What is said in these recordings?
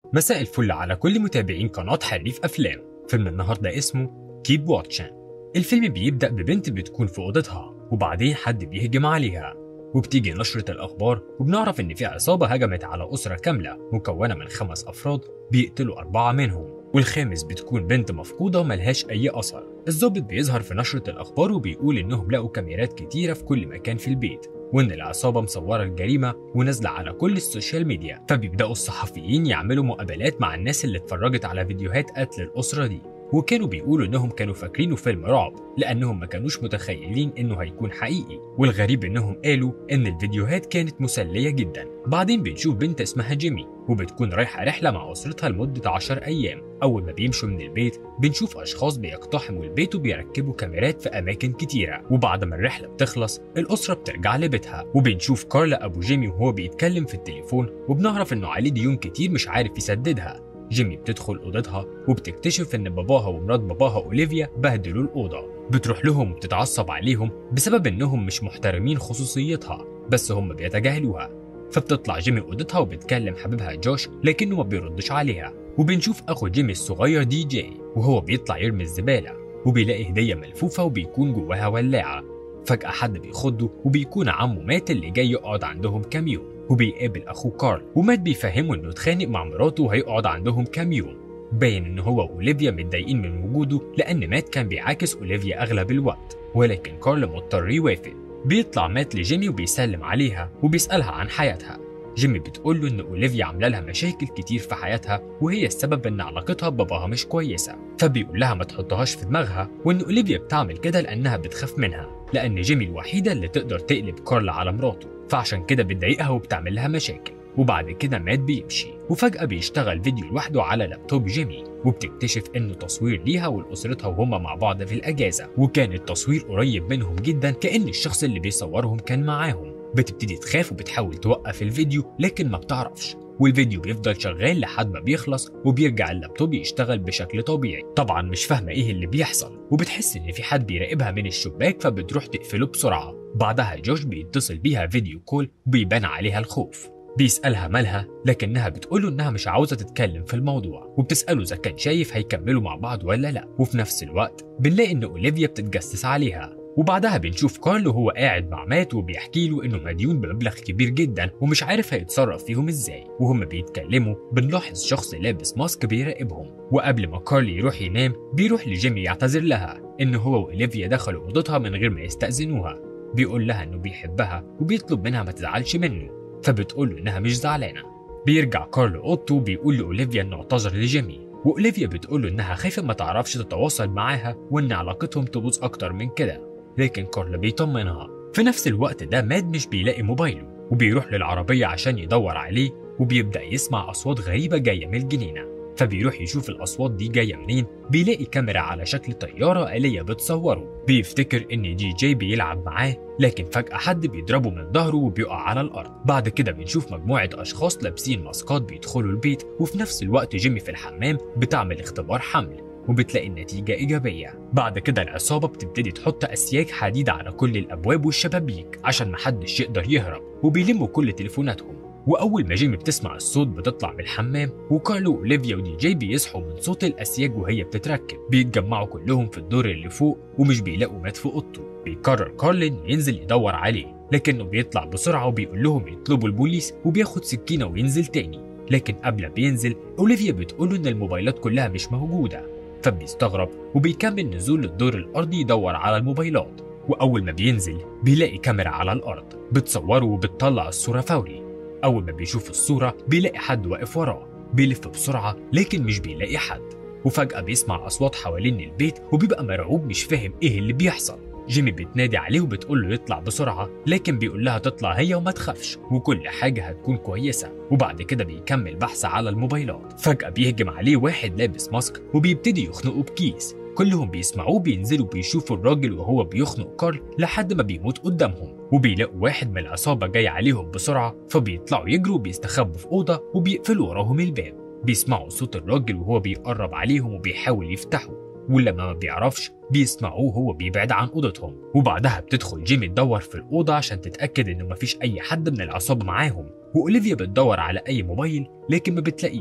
مساء الفل على كل متابعين قناة حريف أفلام فيلم النهاردة اسمه كيب واتشن الفيلم بيبدأ ببنت بتكون في أوضتها وبعدين حد بيهجم عليها وبتيجي نشرة الأخبار وبنعرف إن في عصابة هجمت على أسرة كاملة مكونة من خمس أفراد بيقتلوا أربعة منهم والخامس بتكون بنت مفقودة وملهاش أي أثر الضابط بيظهر في نشرة الأخبار وبيقول إنهم لقوا كاميرات كتيرة في كل مكان في البيت وإن العصابة مصورة الجريمة ونازلة على كل السوشيال ميديا فبيبدأوا الصحفيين يعملوا مقابلات مع الناس اللي اتفرجت على فيديوهات قتل الأسرة دي وكانوا بيقولوا انهم كانوا فاكرينه فيلم رعب لانهم ما كانوش متخيلين انه هيكون حقيقي والغريب انهم قالوا ان الفيديوهات كانت مسليه جدا بعدين بنشوف بنت اسمها جيمي وبتكون رايحه رحله مع اسرتها لمده 10 ايام اول ما بيمشوا من البيت بنشوف اشخاص بيقتحموا البيت وبيركبوا كاميرات في اماكن كتيره وبعد ما الرحله بتخلص الاسره بترجع لبيتها وبنشوف كارلا ابو جيمي وهو بيتكلم في التليفون وبنعرف انه عليه ديون كتير مش عارف يسددها جيمي بتدخل أوضتها وبتكتشف إن باباها ومرات باباها أوليفيا بهدلوا الأوضة بتروح لهم وبتتعصب عليهم بسبب إنهم مش محترمين خصوصيتها بس هم بيتجاهلوها فبتطلع جيمي أوضتها وبتكلم حبيبها جوش لكنه ما بيردش عليها وبنشوف أخو جيمي الصغير دي جي وهو بيطلع يرمي الزبالة وبيلاقي هدية ملفوفة وبيكون جواها ولاعة فجأة حد بيخضه وبيكون عمه مات اللي جاي يقعد عندهم كام يوم وبيقابل اخوه كارل ومات بيفهمه انه اتخانق مع مراته وهيقعد عندهم كام يوم باين ان هو واوليفيا متضايقين من وجوده لان مات كان بيعاكس اوليفيا اغلب الوقت ولكن كارل مضطر يوافق بيطلع مات لجيمي وبيسلم عليها وبيسالها عن حياتها جيمي بتقول له ان اوليفيا عامله لها مشاكل كتير في حياتها وهي السبب ان علاقتها بباباها مش كويسه فبيقول لها ما تحطهاش في دماغها وان اوليفيا بتعمل كده لانها بتخاف منها لان جيمي الوحيده اللي تقدر تقلب كارل على مراته فعشان كده بتضايقها وبتعمل لها مشاكل وبعد كده مات بيمشي وفجأة بيشتغل فيديو لوحده على لابتوب جيمي وبتكتشف انه تصوير ليها ولأسرتها وهما مع بعض في الأجازة وكان التصوير قريب منهم جدا كأن الشخص اللي بيصورهم كان معاهم بتبتدي تخاف وبتحاول توقف الفيديو لكن ما بتعرفش والفيديو بيفضل شغال لحد ما بيخلص وبيرجع اللابتوب يشتغل بشكل طبيعي طبعا مش فاهمه ايه اللي بيحصل وبتحس ان في حد بيراقبها من الشباك فبتروح تقفله بسرعه بعدها جوش بيتصل بيها فيديو كول وبيبان عليها الخوف بيسألها مالها لكنها بتقوله إنها مش عاوزة تتكلم في الموضوع وبتسأله إذا كان شايف هيكملوا مع بعض ولا لأ وفي نفس الوقت بنلاقي إن أوليفيا بتتجسس عليها وبعدها بنشوف كارل وهو قاعد مع مات وبيحكي له انه مديون بمبلغ كبير جدا ومش عارف هيتصرف فيهم ازاي وهم بيتكلموا بنلاحظ شخص لابس ماسك بيراقبهم وقبل ما كارل يروح ينام بيروح لجيمي يعتذر لها ان هو واوليفيا دخلوا اوضتها من غير ما يستأذنوها بيقول لها انه بيحبها وبيطلب منها ما تزعلش منه فبتقول له انها مش زعلانه بيرجع كارل اوضته وبيقول لاوليفيا انه اعتذر لجيمي واوليفيا بتقول له انها خايفه ما تعرفش تتواصل معاها وان علاقتهم تبوظ اكتر من كده لكن كارل بيطمنها في نفس الوقت ده ماد مش بيلاقي موبايله وبيروح للعربية عشان يدور عليه وبيبدأ يسمع أصوات غريبة جاية من الجنينة فبيروح يشوف الأصوات دي جاية منين بيلاقي كاميرا على شكل طيارة آلية بتصوره بيفتكر إن دي جي بيلعب معاه لكن فجأة حد بيضربه من ظهره وبيقع على الأرض بعد كده بنشوف مجموعة أشخاص لابسين ماسكات بيدخلوا البيت وفي نفس الوقت جيمي في الحمام بتعمل اختبار حمل وبتلاقي النتيجة إيجابية بعد كده العصابة بتبتدي تحط أسياج حديد على كل الأبواب والشبابيك عشان محدش يقدر يهرب وبيلموا كل تليفوناتهم وأول ما جيمي بتسمع الصوت بتطلع من الحمام وكارلو وأوليفيا ودي جي بيصحوا من صوت الأسياج وهي بتتركب بيتجمعوا كلهم في الدور اللي فوق ومش بيلاقوا مات في أوضته بيقرر كارل إنه ينزل يدور عليه لكنه بيطلع بسرعة وبيقول لهم يطلبوا البوليس وبياخد سكينة وينزل تاني لكن قبل ما بينزل أوليفيا بتقوله إن الموبايلات كلها مش موجودة فبيستغرب وبيكمل نزول للدور الأرضي يدور على الموبايلات وأول ما بينزل بيلاقي كاميرا على الأرض بتصوره وبتطلع الصورة فوري أول ما بيشوف الصورة بيلاقي حد واقف وراه بيلف بسرعة لكن مش بيلاقي حد وفجأة بيسمع أصوات حوالين البيت وبيبقى مرعوب مش فاهم إيه اللي بيحصل جيمي بتنادي عليه وبتقول له يطلع بسرعة لكن بيقول لها تطلع هي وما تخافش وكل حاجة هتكون كويسة وبعد كده بيكمل بحث على الموبايلات فجأة بيهجم عليه واحد لابس ماسك وبيبتدي يخنقه بكيس كلهم بيسمعوه بينزلوا بيشوفوا الراجل وهو بيخنق كارل لحد ما بيموت قدامهم وبيلاقوا واحد من العصابة جاي عليهم بسرعة فبيطلعوا يجروا وبيستخبوا في أوضة وبيقفلوا وراهم الباب بيسمعوا صوت الراجل وهو بيقرب عليهم وبيحاول يفتحه ولما ما بيعرفش بيسمعوه وهو بيبعد عن اوضتهم وبعدها بتدخل جيمي تدور في الاوضه عشان تتاكد انه مفيش اي حد من العصابه معاهم واوليفيا بتدور على اي موبايل لكن ما بتلاقيش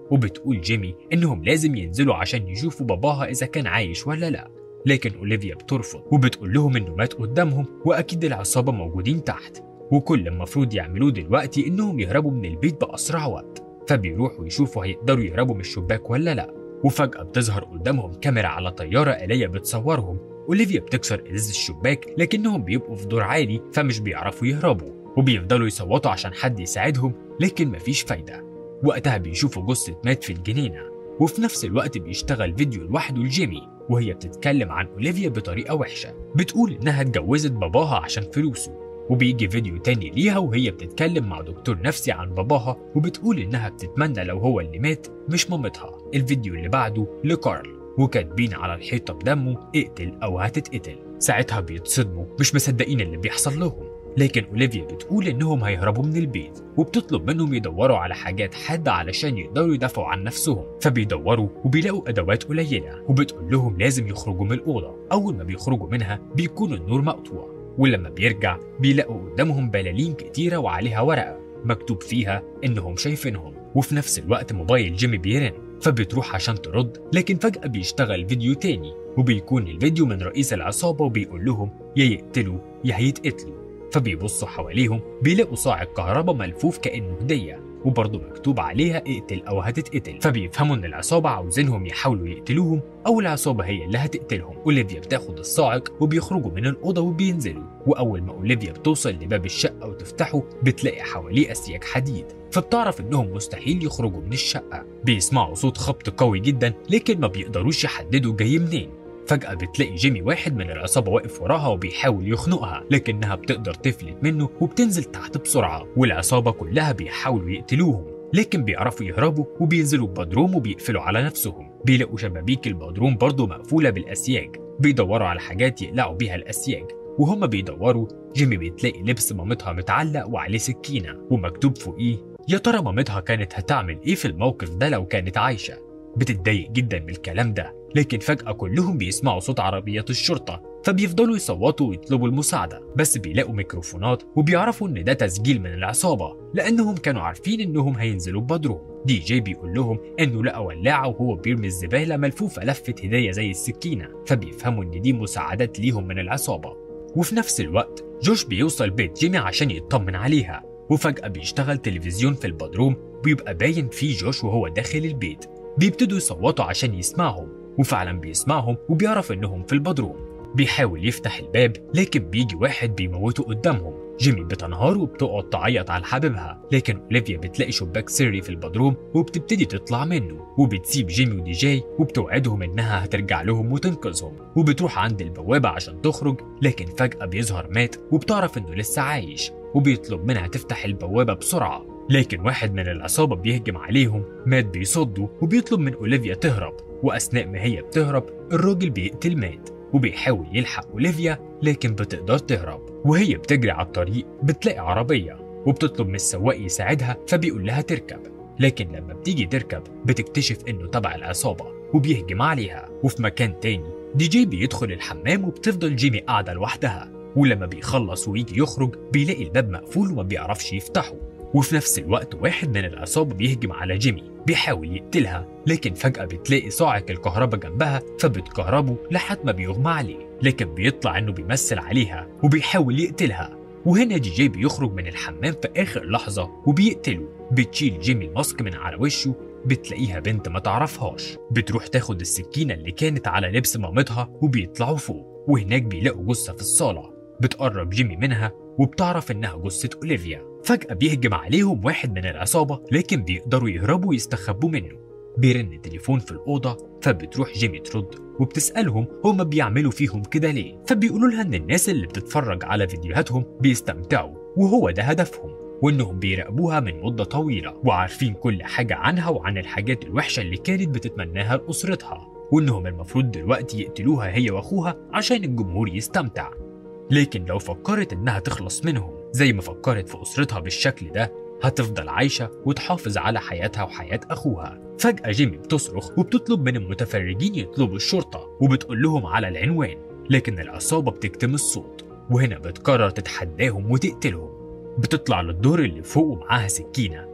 وبتقول جيمي إنهم لازم ينزلوا عشان يشوفوا باباها إذا كان عايش ولا لأ لكن أوليفيا بترفض وبتقول لهم إنه مات قدامهم وأكيد العصابة موجودين تحت وكل المفروض يعملوه دلوقتي إنهم يهربوا من البيت بأسرع وقت فبيروحوا يشوفوا هيقدروا يهربوا من الشباك ولا لأ وفجأة بتظهر قدامهم كاميرا على طيارة آلية بتصورهم أوليفيا بتكسر إزاز الشباك لكنهم بيبقوا في دور عالي فمش بيعرفوا يهربوا وبيفضلوا يصوتوا عشان حد يساعدهم لكن مفيش فايدة وقتها بيشوفوا جثة مات في الجنينة وفي نفس الوقت بيشتغل فيديو لوحده لجيمي وهي بتتكلم عن أوليفيا بطريقة وحشة بتقول إنها اتجوزت باباها عشان فلوسه وبيجي فيديو تاني ليها وهي بتتكلم مع دكتور نفسي عن باباها وبتقول إنها بتتمنى لو هو اللي مات مش مامتها الفيديو اللي بعده لكارل وكاتبين على الحيطة بدمه اقتل أو هتتقتل ساعتها بيتصدموا مش مصدقين اللي بيحصل لهم لكن أوليفيا بتقول إنهم هيهربوا من البيت وبتطلب منهم يدوروا على حاجات حادة علشان يقدروا يدافعوا عن نفسهم فبيدوروا وبيلاقوا أدوات قليلة وبتقول لهم لازم يخرجوا من الأوضة أول ما بيخرجوا منها بيكون النور مقطوع ولما بيرجع بيلاقوا قدامهم بلالين كتيرة وعليها ورقة مكتوب فيها إنهم شايفينهم وفي نفس الوقت موبايل جيمي بيرن فبتروح عشان ترد لكن فجأة بيشتغل فيديو تاني وبيكون الفيديو من رئيس العصابة وبيقول لهم يا يقتلوا يا هيتقتلوا فبيبصوا حواليهم بيلاقوا صاعق كهرباء ملفوف كأنه هدية وبرضه مكتوب عليها اقتل أو هتتقتل فبيفهموا إن العصابة عاوزينهم يحاولوا يقتلوهم أو العصابة هي اللي هتقتلهم أوليفيا بتاخد الصاعق وبيخرجوا من الأوضة وبينزلوا وأول ما أوليفيا بتوصل لباب الشقة وتفتحه بتلاقي حواليه أسياج حديد فبتعرف إنهم مستحيل يخرجوا من الشقة بيسمعوا صوت خبط قوي جدا لكن ما بيقدروش يحددوا جاي منين فجأة بتلاقي جيمي واحد من العصابة واقف وراها وبيحاول يخنقها لكنها بتقدر تفلت منه وبتنزل تحت بسرعة والعصابة كلها بيحاولوا يقتلوهم لكن بيعرفوا يهربوا وبينزلوا البدروم وبيقفلوا على نفسهم بيلاقوا شبابيك البدروم برضه مقفولة بالأسياج بيدوروا على حاجات يقلعوا بيها الأسياج وهما بيدوروا جيمي بتلاقي لبس مامتها متعلق وعليه سكينة ومكتوب فوقيه يا ترى مامتها كانت هتعمل ايه في الموقف ده لو كانت عايشة بتتضايق جدا من الكلام ده لكن فجأة كلهم بيسمعوا صوت عربيات الشرطة فبيفضلوا يصوتوا ويطلبوا المساعدة بس بيلاقوا ميكروفونات وبيعرفوا إن ده تسجيل من العصابة لأنهم كانوا عارفين إنهم هينزلوا بدروم دي جي بيقول لهم إنه لقى ولاعة وهو بيرمي الزبالة ملفوفة لفة هدية زي السكينة فبيفهموا إن دي مساعدات ليهم من العصابة وفي نفس الوقت جوش بيوصل بيت جيمي عشان يطمن عليها وفجأة بيشتغل تلفزيون في البدروم بيبقى باين فيه جوش وهو داخل البيت بيبتدوا يصوتوا عشان يسمعهم وفعلا بيسمعهم وبيعرف انهم في البدروم بيحاول يفتح الباب لكن بيجي واحد بيموته قدامهم جيمي بتنهار وبتقعد تعيط على حبيبها لكن اوليفيا بتلاقي شباك سري في البدروم وبتبتدي تطلع منه وبتسيب جيمي ودي جاي وبتوعدهم انها هترجع لهم وتنقذهم وبتروح عند البوابة عشان تخرج لكن فجأة بيظهر مات وبتعرف انه لسه عايش وبيطلب منها تفتح البوابة بسرعة لكن واحد من العصابة بيهجم عليهم مات بيصده وبيطلب من أوليفيا تهرب وأثناء ما هي بتهرب الراجل بيقتل مات وبيحاول يلحق أوليفيا لكن بتقدر تهرب وهي بتجري على الطريق بتلاقي عربية وبتطلب من السواق يساعدها فبيقول لها تركب لكن لما بتيجي تركب بتكتشف انه تبع العصابة وبيهجم عليها وفي مكان تاني دي جي بيدخل الحمام وبتفضل جيمي قاعدة لوحدها ولما بيخلص ويجي يخرج بيلاقي الباب مقفول وما بيعرفش يفتحه وفي نفس الوقت واحد من العصابة بيهجم على جيمي بيحاول يقتلها لكن فجأة بتلاقي صاعق الكهرباء جنبها فبتكهربه لحد ما بيغمى عليه لكن بيطلع انه بيمثل عليها وبيحاول يقتلها وهنا دي جي بيخرج من الحمام في آخر لحظة وبيقتله بتشيل جيمي الماسك من على وشه بتلاقيها بنت ما تعرفهاش بتروح تاخد السكينة اللي كانت على لبس مامتها وبيطلعوا فوق وهناك بيلاقوا جثة في الصالة بتقرب جيمي منها وبتعرف إنها جثة أوليفيا فجأة بيهجم عليهم واحد من العصابة لكن بيقدروا يهربوا ويستخبوا منه بيرن التليفون في الأوضة فبتروح جيمي ترد وبتسألهم هما بيعملوا فيهم كده ليه فبيقولوا لها إن الناس اللي بتتفرج على فيديوهاتهم بيستمتعوا وهو ده هدفهم وإنهم بيراقبوها من مدة طويلة وعارفين كل حاجة عنها وعن الحاجات الوحشة اللي كانت بتتمناها لأسرتها وإنهم المفروض دلوقتي يقتلوها هي وأخوها عشان الجمهور يستمتع لكن لو فكرت إنها تخلص منهم زي ما فكرت في أسرتها بالشكل ده هتفضل عايشة وتحافظ على حياتها وحياة أخوها فجأة جيمي بتصرخ وبتطلب من المتفرجين يطلبوا الشرطة وبتقول لهم على العنوان لكن العصابة بتكتم الصوت وهنا بتقرر تتحداهم وتقتلهم بتطلع للدور اللي فوق ومعاها سكينة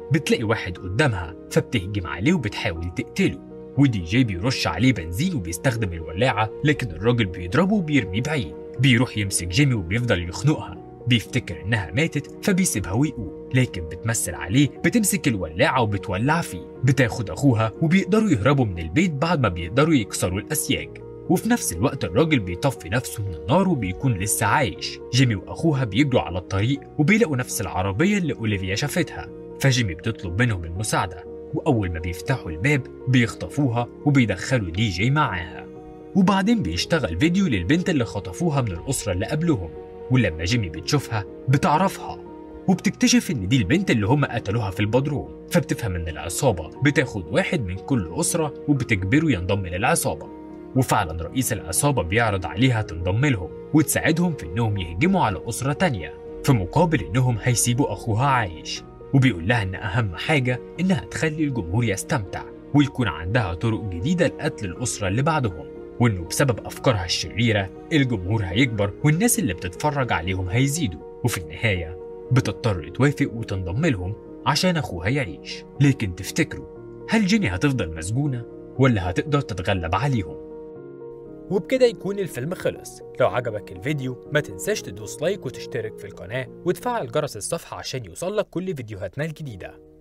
بتلاقي واحد قدامها فبتهجم عليه وبتحاول تقتله ودي جي بيرش عليه بنزين وبيستخدم الولاعة لكن الراجل بيضربه وبيرميه بعيد بيروح يمسك جيمي وبيفضل يخنقها بيفتكر انها ماتت فبيسيبها ويقوم لكن بتمثل عليه بتمسك الولاعة وبتولع فيه بتاخد اخوها وبيقدروا يهربوا من البيت بعد ما بيقدروا يكسروا الاسياج وفي نفس الوقت الراجل بيطفي نفسه من النار وبيكون لسه عايش جيمي واخوها بيجروا على الطريق وبيلاقوا نفس العربية اللي اوليفيا شافتها فجيمي بتطلب منهم المساعدة وأول ما بيفتحوا الباب بيخطفوها وبيدخلوا دي جي معاها وبعدين بيشتغل فيديو للبنت اللي خطفوها من الأسرة اللي قبلهم ولما جيمي بتشوفها بتعرفها وبتكتشف ان دي البنت اللي هم قتلوها في البدروم فبتفهم ان العصابة بتاخد واحد من كل أسرة وبتجبره ينضم للعصابة وفعلا رئيس العصابة بيعرض عليها تنضم لهم وتساعدهم في انهم يهجموا على أسرة تانية في مقابل انهم هيسيبوا اخوها عايش وبيقول لها ان اهم حاجة انها تخلي الجمهور يستمتع ويكون عندها طرق جديدة لقتل الأسرة اللي بعدهم وانه بسبب افكارها الشريرة الجمهور هيكبر والناس اللي بتتفرج عليهم هيزيدوا وفي النهاية بتضطر توافق وتنضم لهم عشان اخوها يعيش لكن تفتكروا هل جيني هتفضل مسجونة ولا هتقدر تتغلب عليهم وبكده يكون الفيلم خلص لو عجبك الفيديو ما تنساش تدوس لايك وتشترك في القناة وتفعل جرس الصفحة عشان يوصلك كل فيديوهاتنا الجديدة